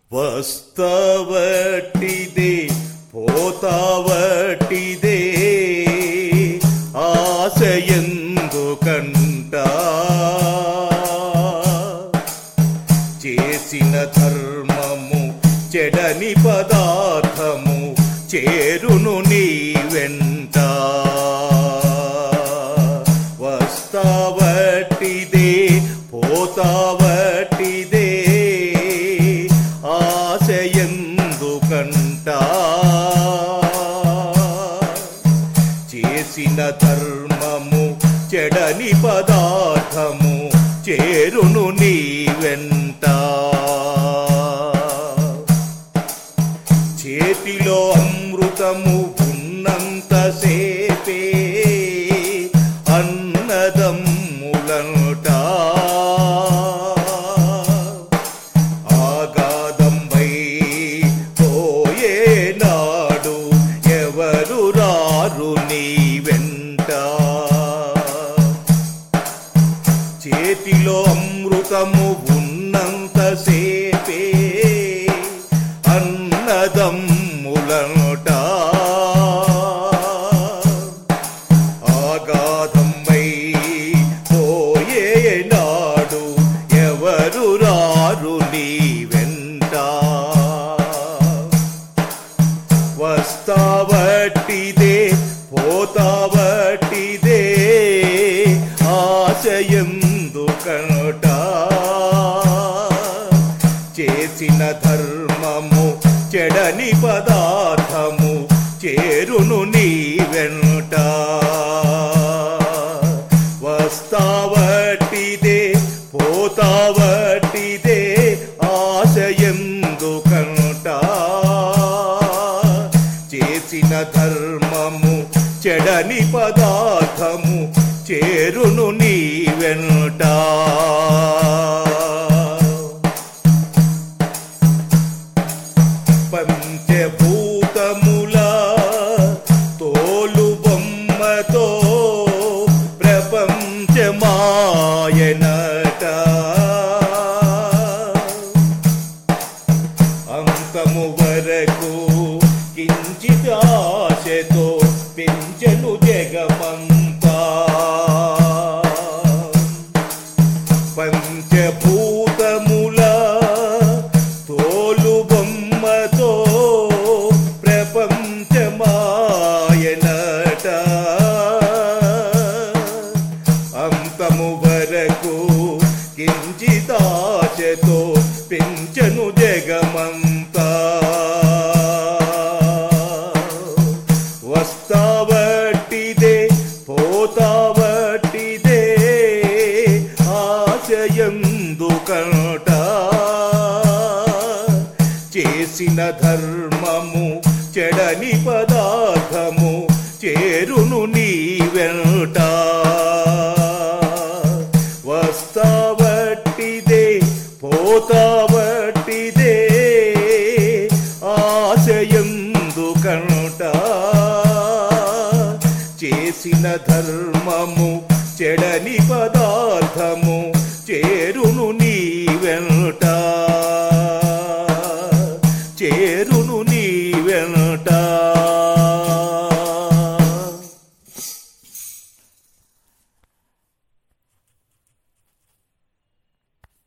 వస్తవటిదే పోతావటిదే ఆశ ఎందుకంట చేసిన ధర్మము చెడని పదార్థము చేరును నీ వెంట వస్తావటిదే పోతావటిదే ఆశ ఎందుకంట చేసిన ధర్మము చెడని పదార్థము చేరును నీ వెంట చేతిలో అమృతము ఉన్నంత సేపే అన్నదమ్ములనుట ఆగాదంబై పోయే నాడు ఎవరు రారు నీ వెంట చేతిలో అమృతము ఉన్నంత సేపే అన్నదమ్ములనుట ఆగాధమ్మై పోయే నాడు ఎవరు రారు నీ వెంట వస్తావట్టిదే పోతావట్టిదే ఆశయందుకనుట చేసిన ధర్మము చెడని పదార్థము చేరును నీ వెంట వస్తావట్టిదే పోతావట్టిదే ఆశయందుకనుట చేసిన ధర్మము చెడని పదార్థము చేరును నీ వెనుట పంచభూతముల తోలు బొమ్మతో ప్రపంచమాయనట అంతము వరకు కించిత్ ఆశతో పెంచను జగమంతా పంచభూతముల తోలు బొమ్మతో ప్రపంచమాయనట అంతము వరకు కించితాశతో పెంచను జగమంతా వస్తావట్టిదే పోతావట్టిదే ఆశయందుకట చేసిన ధర్మము చెడని పదార్థము చేరును నీ వెంట వస్తావట్టిదే పోతావట్టిదే ఆశయందుకనుట చేసిన ధర్మము చెడని పదార్థము చేరును నీ వెంట